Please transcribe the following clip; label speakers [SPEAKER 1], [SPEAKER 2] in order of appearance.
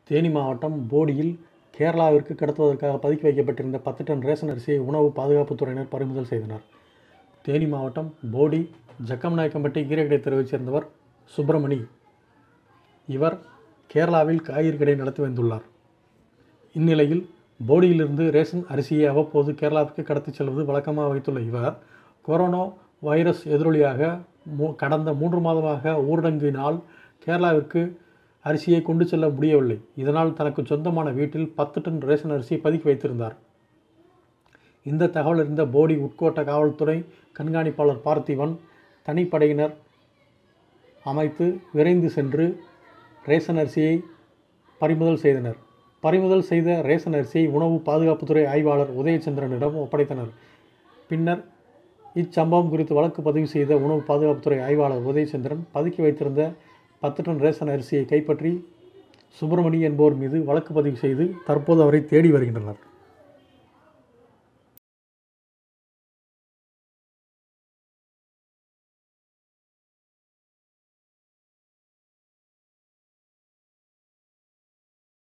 [SPEAKER 1] தேனி மாவட்டம் போடியில் கேரளாவிற்கு கடத்துவதற்காக பதுக்கி வைக்கப்பட்டிருந்த பத்து டன் ரேஷன் அரிசியை உணவு பாதுகாப்புத்துறையினர் பறிமுதல் செய்தனர் தேனி மாவட்டம் போடி ஜக்கம்நாயக்கம்பட்டி கீரகடை தெருவைச் சேர்ந்தவர் சுப்பிரமணி இவர் கேரளாவில் காய்கறி கடை நடத்தி வந்துள்ளார் இந்நிலையில் போடியிலிருந்து ரேஷன் அரிசியை அவ்வப்போது கேரளாவுக்கு கடத்திச் செல்வது வழக்கமாக வைத்துள்ள இவர் கொரோனா வைரஸ் எதிரொலியாக மூ கடந்த மூன்று மாதமாக ஊரடங்கினால் கேரளாவிற்கு அரிசியை கொண்டு செல்ல முடியவில்லை இதனால் தனக்கு சொந்தமான வீட்டில் பத்து டன் ரேஷன் அரிசியை பதுக்கி வைத்திருந்தார் இந்த தகவல் இருந்த போடி உட்கோட்ட காவல்துறை கண்காணிப்பாளர் பார்த்திபன் தனிப்படையினர் அமைத்து விரைந்து சென்று ரேஷன் அரிசியை பறிமுதல் செய்தனர் பறிமுதல் செய்த ரேஷன் அரிசியை உணவு பாதுகாப்புத்துறை ஆய்வாளர் உதயச்சந்திரனிடம் ஒப்படைத்தனர் பின்னர் இச்சம்பவம் குறித்து வழக்கு பதிவு செய்த உணவு பாதுகாப்புத்துறை ஆய்வாளர் உதயச்சந்திரன் பதுக்கி வைத்திருந்த பத்து டன் ரேஷன் அரிசியை கைப்பற்றி சுப்பிரமணி என்பவர் மீது வழக்கு பதிவு செய்து தற்போது அவரை தேடி வருகின்றனர்